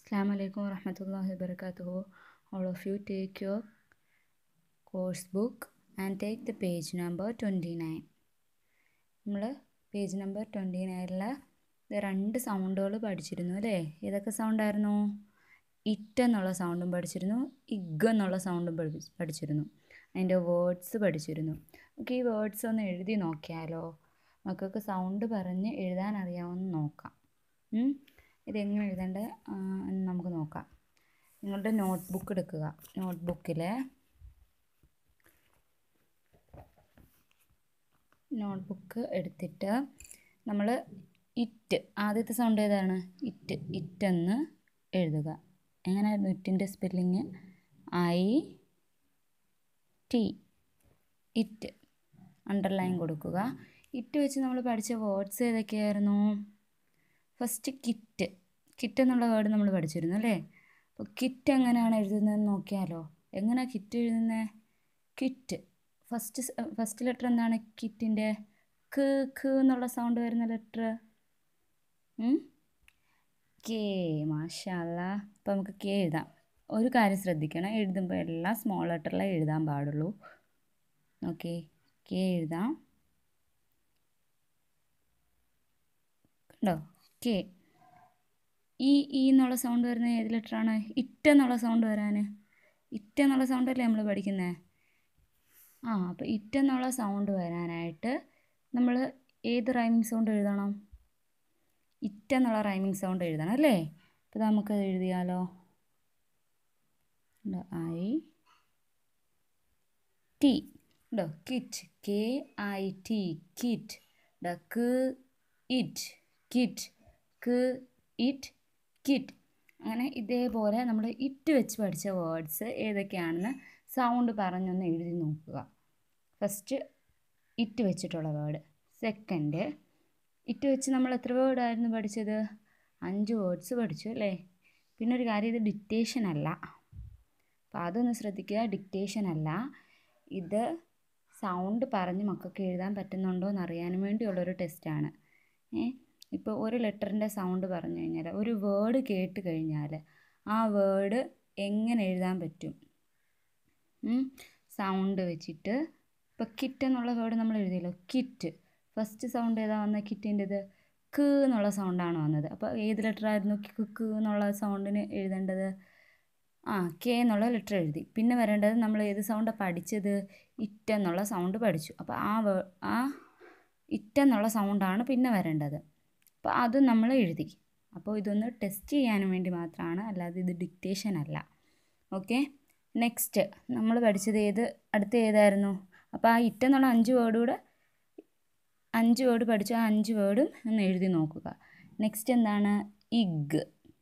Assalamu alaikum warahmatullahi wabarakatuh. All of you take your course book and take the page number 29. നമ്മൾ page number twenty നയനിൽ രണ്ട് സൗണ്ടുകൾ പഠിച്ചിരുന്നു അല്ലേ ഏതൊക്കെ സൗണ്ടായിരുന്നു it എന്നുള്ള സൗണ്ടും പഠിച്ചിരുന്നു ഇഗ് എന്നുള്ള സൗണ്ടും പഠി പഠിച്ചിരുന്നു അതിൻ്റെ വേർഡ്സ് പഠിച്ചിരുന്നു നമുക്ക് ഈ വേർഡ്സ് ഒന്ന് എഴുതി നോക്കിയാലോ മക്കൾക്ക് സൗണ്ട് പറഞ്ഞ് എഴുതാൻ അറിയാമെന്ന് നോക്കാം ഉം? ഇതെങ്ങനെ എഴുതേണ്ടത് ആ, എന്ന് നമുക്ക് നോക്കാം നിങ്ങളുടെ നോട്ട് ബുക്ക് എടുക്കുക നോട്ട് ബുക്കിൽ നോട്ട് ബുക്ക് എടുത്തിട്ട് നമ്മൾ ഇറ്റ് ആദ്യത്തെ സൗണ്ട് ഏതാണ് ഇറ്റ് ഇറ്റ് എന്ന് എഴുതുക എങ്ങനെയായിരുന്നു ഇറ്റിൻ്റെ spelling I T it underline കൊടുക്കുക ഇറ്റ് വെച്ച് നമ്മൾ പഠിച്ച വേർഡ്സ് ഏതൊക്കെയായിരുന്നു ഫസ്റ്റ് കിറ്റ് കിറ്റ് എന്നുള്ള വേർഡ് നമ്മൾ പഠിച്ചിരുന്നു അല്ലേ അപ്പോൾ കിറ്റ് എങ്ങനെയാണ് എഴുതുന്നതെന്ന് നോക്കിയാലോ എങ്ങനെയാണ് കിറ്റ് എഴുതുന്നത് കിറ്റ് ഫസ്റ്റ് ഫസ്റ്റ് ലെറ്റർ എന്താണ് കിറ്റിൻ്റെ ക്ക് ക്ക് എന്നുള്ള സൗണ്ട് വരുന്ന ലെറ്റർ കെ മാഷല്ല അപ്പോൾ നമുക്ക് കെ എഴുതാം ഒരു കാര്യം ശ്രദ്ധിക്കണം എഴുതുമ്പോൾ എല്ലാം സ്മോൾ ലെറ്ററിലേ എഴുതാൻ പാടുള്ളൂ ഓക്കെ കെ എഴുതാം കണ്ടോ കെ ഈ ഈ എന്നുള്ള സൗണ്ട് വരുന്നത് ഏത് ലെറ്ററാണ് ഇറ്റ് എന്നുള്ള സൗണ്ട് വരാൻ ഇറ്റ് എന്നുള്ള സൗണ്ടല്ലേ നമ്മൾ പഠിക്കുന്നത് ആ അപ്പോൾ ഇറ്റ് എന്നുള്ള സൗണ്ട് വരാനായിട്ട് നമ്മൾ ഏത് റൈമിങ് സൗണ്ട് എഴുതണം ഇറ്റ് എന്നുള്ള റൈമിങ് സൗണ്ട് എഴുതണം അല്ലേ അപ്പോൾ നമുക്കത് എഴുതിയാലോ ഐ ടി ഉണ്ടോ kit K I T kit ഡ ക്ക് ഇറ്റ് കിറ്റ് ക്ക് ഇറ്റ് കിറ്റ് അങ്ങനെ ഇതേപോലെ നമ്മൾ ഇറ്റ് വെച്ച് പഠിച്ച വേർഡ്സ് ഏതൊക്കെയാണെന്ന് സൗണ്ട് പറഞ്ഞൊന്ന് എഴുതി നോക്കുക ഫസ്റ്റ് ഇറ്റ് വെച്ചിട്ടുള്ള വേർഡ് സെക്കൻഡ് ഇറ്റ് വെച്ച് നമ്മൾ എത്ര വേർഡായിരുന്നു പഠിച്ചത് അഞ്ച് വേർഡ്സ് പഠിച്ചു അല്ലേ പിന്നെ ഒരു കാര്യം ഇത് ഡിക്റ്റേഷൻ അല്ല അപ്പോൾ അതൊന്ന് ശ്രദ്ധിക്കുക ഡിക്റ്റേഷൻ അല്ല ഇത് സൗണ്ട് പറഞ്ഞ് മക്കൾക്ക് എഴുതാൻ പറ്റുന്നുണ്ടോ എന്ന് അറിയാൻ വേണ്ടിയുള്ളൊരു ടെസ്റ്റാണ് ഏ ഇപ്പോൾ ഒരു ലെറ്ററിൻ്റെ സൗണ്ട് പറഞ്ഞു കഴിഞ്ഞാൽ ഒരു വേർഡ് കേട്ട് കഴിഞ്ഞാൽ ആ വേർഡ് എങ്ങനെ എഴുതാൻ പറ്റും സൗണ്ട് വെച്ചിട്ട് ഇപ്പോൾ കിറ്റ് എന്നുള്ള വേർഡ് നമ്മൾ എഴുതിയല്ലോ കിറ്റ് ഫസ്റ്റ് സൗണ്ട് ഏതാ വന്നത് കിറ്റിൻ്റെത് ക്ക് എന്നുള്ള സൗണ്ടാണ് വന്നത് അപ്പോൾ ഏത് ലെറ്റർ ആയിരുന്നു ക് എന്നുള്ള സൗണ്ടിന് എഴുതേണ്ടത് ആ കെ എന്നുള്ള ലെറ്റർ എഴുതി പിന്നെ വരേണ്ടത് നമ്മൾ ഏത് സൗണ്ടാണ് പഠിച്ചത് ഇറ്റ് എന്നുള്ള സൗണ്ട് പഠിച്ചു അപ്പോൾ ആ വേ ആ ഇറ്റ് എന്നുള്ള സൗണ്ടാണ് പിന്നെ വരേണ്ടത് അപ്പോൾ അത് നമ്മൾ എഴുതി അപ്പോൾ ഇതൊന്ന് ടെസ്റ്റ് ചെയ്യാനും വേണ്ടി മാത്രമാണ് അല്ലാതെ ഇത് ഡിക്റ്റേഷൻ അല്ല ഓക്കെ നെക്സ്റ്റ് നമ്മൾ പഠിച്ചത് ഏത് അടുത്ത ഏതായിരുന്നു അപ്പോൾ ആ ഇറ്റ് എന്നുള്ള അഞ്ച് വേർഡ് കൂടെ അഞ്ച് വേർഡ് പഠിച്ചു ആ അഞ്ച് വേർഡും ഒന്ന് എഴുതി നോക്കുക നെക്സ്റ്റ് എന്താണ് ഇഗ്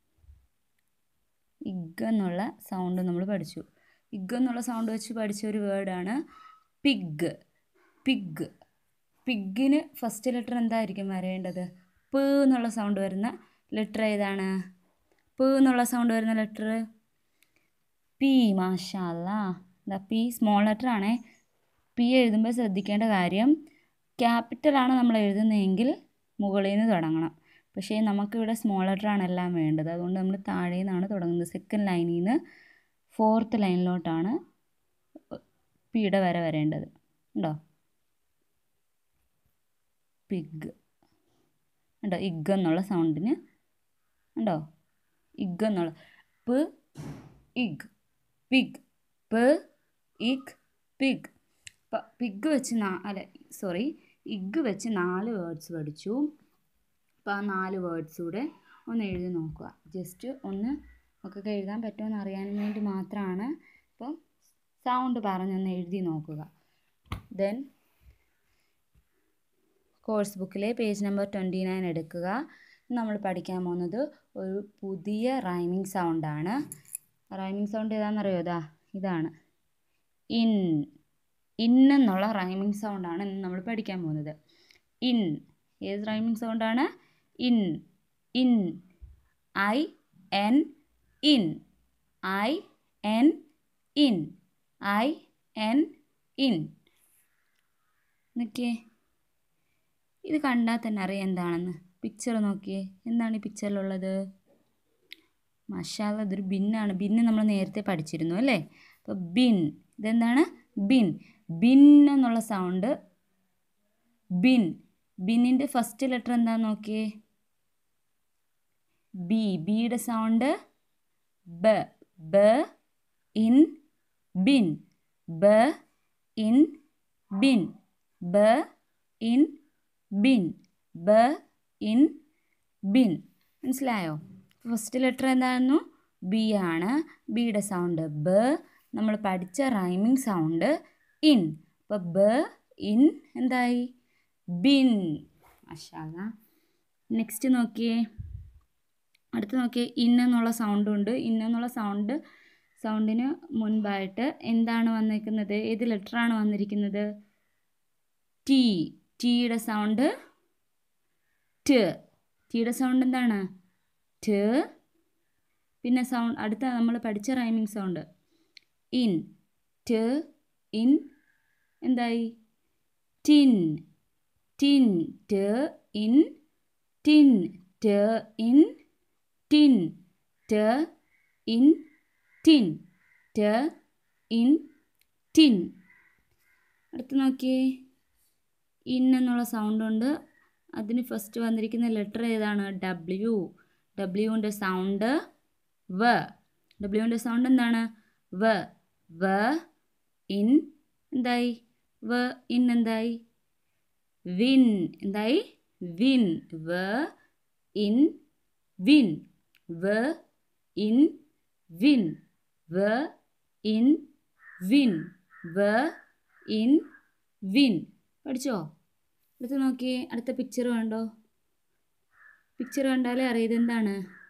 ഇഗ് എന്നുള്ള സൗണ്ട് നമ്മൾ പഠിച്ചു ഇഗ് എന്നുള്ള സൗണ്ട് വെച്ച് പഠിച്ച ഒരു വേർഡാണ് പിഗ് പിഗ് പിഗിന് ഫസ്റ്റ് ലെറ്റർ എന്തായിരിക്കും വരേണ്ടത് പ് എന്നുള്ള സൗണ്ട് വരുന്ന ലെറ്റർ ഏതാണ് പ് എന്നുള്ള സൗണ്ട് വരുന്ന ലെറ്റർ പി മാഷാല്ല എന്താ പി സ്മോൾ ലെറ്റർ ആണേ പി എഴുതുമ്പോൾ ശ്രദ്ധിക്കേണ്ട കാര്യം ക്യാപിറ്റലാണ് നമ്മൾ എഴുതുന്നതെങ്കിൽ മുകളിൽ നിന്ന് തുടങ്ങണം പക്ഷേ നമുക്കിവിടെ സ്മോൾ ലെറ്റർ ആണ് എല്ലാം വേണ്ടത് അതുകൊണ്ട് നമ്മൾ താഴെ നിന്നാണ് തുടങ്ങുന്നത് സെക്കൻഡ് ലൈനിൽ നിന്ന് ഫോർത്ത് ലൈനിലോട്ടാണ് പിയുടെ വര വരേണ്ടത് ഉണ്ടോ പിഗ് ഉണ്ടോ ഇഗ് എന്നുള്ള സൗണ്ടിന് ഉണ്ടോ ഇഗ് എന്നുള്ള പ് ഇഗ് പിഗ് പ് ഇഗ് പിഗ് പിഗ് വെച്ച് നാ അല്ല സോറി ഇഗ് വെച്ച് നാല് വേർഡ്സ് പഠിച്ചു അപ്പോൾ ആ നാല് വേർഡ്സ് കൂടെ ഒന്ന് എഴുതി നോക്കുക ജസ്റ്റ് ഒന്ന് ഒക്കെ എഴുതാൻ പറ്റുമെന്ന് അറിയാൻ വേണ്ടി മാത്രമാണ് അപ്പോൾ സൗണ്ട് പറഞ്ഞൊന്ന് എഴുതി നോക്കുക ദെൻ കോഴ്സ് ബുക്കിലെ പേജ് നമ്പർ ട്വൻറ്റി നയൻ എടുക്കുക നമ്മൾ പഠിക്കാൻ പോകുന്നത് ഒരു പുതിയ റൈമിംഗ് സൗണ്ടാണ് റൈമിംഗ് സൗണ്ട് ഏതാണെന്നറിയോ ഇതാ ഇതാണ് ഇൻ ഇൻ എന്നുള്ള റൈമിംഗ് സൗണ്ടാണ് ഇന്ന് നമ്മൾ പഠിക്കാൻ പോകുന്നത് ഇൻ ഏത് റൈമിംഗ് സൗണ്ടാണ് in in I N in I N in I N in നോക്കിയേ ഇത് കണ്ടാൽ തന്നെ അറിയാം എന്താണെന്ന് പിക്ചർ നോക്കിയേ എന്താണ് ഈ പിക്ചറിലുള്ളത് മഷാല ഇതൊരു ബിന്നാണ് ബിന്ന് നമ്മൾ നേരത്തെ പഠിച്ചിരുന്നു അല്ലേ അപ്പോൾ ബിൻ ഇതെന്താണ് ബിൻ ബിൻ എന്നുള്ള സൗണ്ട് ബിൻ ബിന്നിൻ്റെ ഫസ്റ്റ് ലെറ്റർ എന്താന്ന് നോക്കിയേ ബി ബിയുടെ സൗണ്ട് ബ ബ ഇൻ ബിൻ ബ ഇൻ ബിൻ ബ ഇൻ ബിൻ ബ ഇൻ ബിൻ മനസ്സിലായോ ഫസ്റ്റ് ലെറ്റർ എന്തായിരുന്നു ബി ആണ് ബിയുടെ സൗണ്ട് ബ നമ്മൾ പഠിച്ച റൈമിങ് സൗണ്ട് ഇൻ അപ്പോൾ ബ ഇൻ എന്തായി ബിൻ മഷാല നെക്സ്റ്റ് നോക്കിയേ അടുത്ത് നോക്കിയേ ഇൻ എന്നുള്ള സൗണ്ട് ഉണ്ട് ഇൻ എന്നുള്ള സൗണ്ട് സൗണ്ടിന് മുൻപായിട്ട് എന്താണ് വന്നിരിക്കുന്നത് ഏത് ലെറ്ററാണ് വന്നിരിക്കുന്നത് ടി ടിയുടെ സൗണ്ട് ട് ടിയുടെ സൗണ്ട് എന്താണ് ട് പിന്നെ സൗണ്ട് അടുത്ത നമ്മൾ പഠിച്ച റൈമിങ് സൗണ്ട് ഇൻ ട് ഇൻ എന്തായി ടിൻ ടിൻ ട് ഇൻ ടിൻ ട് ഇൻ ടിൻ ട് ഇൻ ടിൻ ട് ഇൻ ടിൻ അടുത്ത് നോക്കിയേ ഇൻ എന്നുള്ള സൗണ്ട് ഉണ്ട് അതിന് ഫസ്റ്റ് വന്നിരിക്കുന്ന ലെറ്റർ ഏതാണ് ഡബ്ല്യു ഡബ്ല്യുവിൻ്റെ സൗണ്ട് വ ഡബ്ല്യുവിൻ്റെ സൗണ്ട് എന്താണ് വ വ ഇൻ എന്തായി വ ഇൻ എന്തായി വിൻ എന്തായി വിൻ വ ഇൻ വിൻ വ ഇൻ വിൻ വ ഇൻ വിൻ വ ഇൻ വിൻ പഠിച്ചോ അടുത്ത് നോക്കിയേ അടുത്ത പിക്ചർ കണ്ടോ പിക്ചർ കണ്ടാലേ അറിയാം ഇതെന്താണ്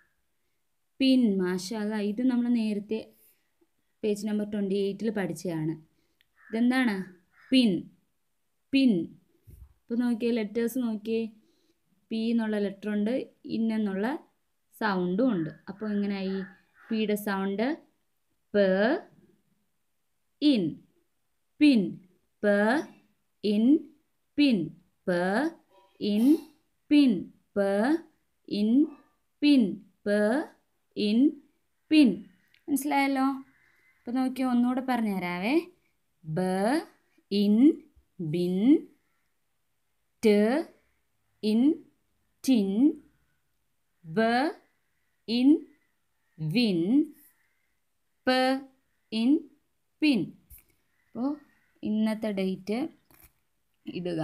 പിൻ മാഷാല ഇത് നമ്മൾ നേരത്തെ പേജ് നമ്പർ ട്വൻറ്റി എയ്റ്റിൽ പഠിച്ചതാണ് ഇതെന്താണ് പിൻ പിൻ ഇപ്പോൾ നോക്കിയേ ലെറ്റേഴ്സ് നോക്കിയേ പി എന്നുള്ള ലെറ്റർ ഉണ്ട് ഇൻ എന്നുള്ള സൗണ്ടും ഉണ്ട് അപ്പോൾ എങ്ങനെയായി പിയുടെ സൗണ്ട് പ ഇൻ പിൻ പ ഇൻ പിൻ പ ഇൻ പിൻ പ ഇൻ പിൻ പ ഇൻ പിൻ മനസ്സിലായല്ലോ അപ്പോൾ നോക്കിയോ ഒന്നുകൂടെ പറഞ്ഞു തരാവേ ബ ഇൻ ബിൻ ട് ഇൻ ടിൻ വ ഇൻ വിൻ പ ഇൻ പിൻ അപ്പോൾ ഇന്നത്തെ ഡേറ്റ് ഇടുക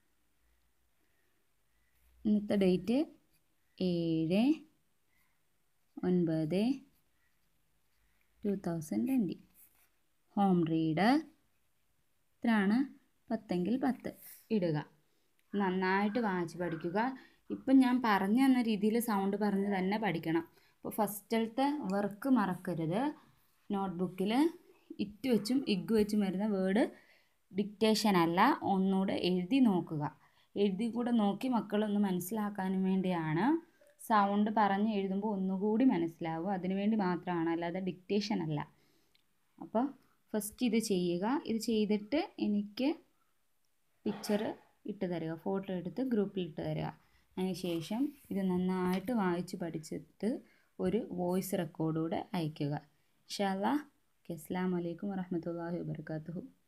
ഇന്നത്തെ ഡേറ്റ് ഏഴ് ഒൻപത് two thousand twenty home reader ഇത്രയാണ് പത്തെങ്കിൽ പത്ത് ഇടുക നന്നായിട്ട് വായിച്ച് പഠിക്കുക ഇപ്പം ഞാൻ പറഞ്ഞു തന്ന രീതിയിൽ സൗണ്ട് പറഞ്ഞ് തന്നെ പഠിക്കണം അപ്പോൾ ഫസ്റ്റത്തെ വർക്ക് മറക്കരുത് നോട്ട്ബുക്കിൽ ഇറ്റ് വെച്ചും ഇഗ് വെച്ചും വരുന്ന വേർഡ് ഡിക്റ്റേഷൻ അല്ല ഒന്നുകൂടെ എഴുതി നോക്കുക എഴുതി കൂടെ നോക്കി മക്കളൊന്ന് മനസ്സിലാക്കാനും വേണ്ടിയാണ് സൗണ്ട് പറഞ്ഞ് എഴുതുമ്പോൾ ഒന്നുകൂടി മനസ്സിലാവും അതിനു വേണ്ടി മാത്രമാണ് അല്ലാതെ ഡിക്റ്റേഷൻ അല്ല അപ്പോൾ ഫസ്റ്റ് ഇത് ചെയ്യുക ഇത് ചെയ്തിട്ട് എനിക്ക് പിക്ചർ ഇട്ട് തരിക ഫോട്ടോ എടുത്ത് ഗ്രൂപ്പിൽ ഇട്ട് തരിക അതിന് ശേഷം ഇത് നന്നായിട്ട് വായിച്ച് പഠിച്ചിട്ട് ഒരു വോയിസ് റെക്കോർഡൂടെ അയയ്ക്കുക ഇൻഷാല്ലാ ഓക്കെ അസ്സാം വലൈക്കും വറഹമത്തല്ലാഹി വാബർക്കാത്തു